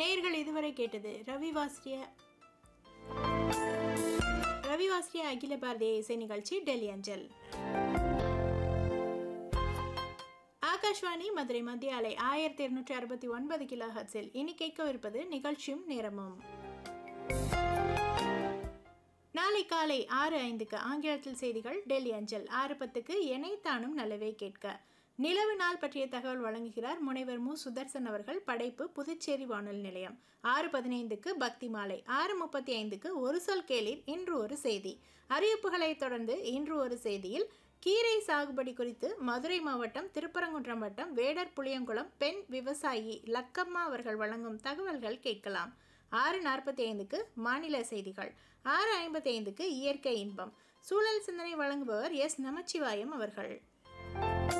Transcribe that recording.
நேர்கள் இதுவரை கேட்டது ரவிவாஸ்ரிய ரவிவாஸ்ரிய அகில பாரதிய இசை நிகழ்ச்சி டெல்லி அஞ்சல் ஆகாஷ்வாணி மதுரை மத்திய அலை ஆயிரத்தி இருநூற்றி அறுபத்தி ஒன்பது கிலோ ஹர்ட்ஸில் இனி கேட்கவிருப்பது நிகழ்ச்சியும் நேரமும் நாளை காலை ஆறு ஐந்துக்கு ஆங்கிலத்தில் செய்திகள் டெல்லி அஞ்சல் ஆறு பத்துக்கு எனைத்தானும் நல்லவே கேட்க நிலவு நாள் பற்றிய தகவல் வழங்குகிறார் முனைவர் மு சுதர்சன் அவர்கள் படைப்பு புதுச்சேரி வானொலி நிலையம் ஆறு பதினைந்துக்கு பக்தி மாலை ஆறு முப்பத்தி ஐந்துக்கு ஒரு சொல் கேளிர் இன்று ஒரு செய்தி அறிவிப்புகளை தொடர்ந்து இன்று ஒரு செய்தியில் கீரை சாகுபடி குறித்து மதுரை மாவட்டம் திருப்பரங்குன்றம் வட்டம் வேடர் புளியங்குளம் பெண் விவசாயி லக்கம்மா அவர்கள் வழங்கும் தகவல்கள் கேட்கலாம் ஆறு நாற்பத்தி ஐந்துக்கு மாநில செய்திகள் ஆறு ஐம்பத்தி ஐந்துக்கு இயற்கை இன்பம் சூழல் சிந்தனை வழங்குபவர் எஸ் நமச்சிவாயம் அவர்கள்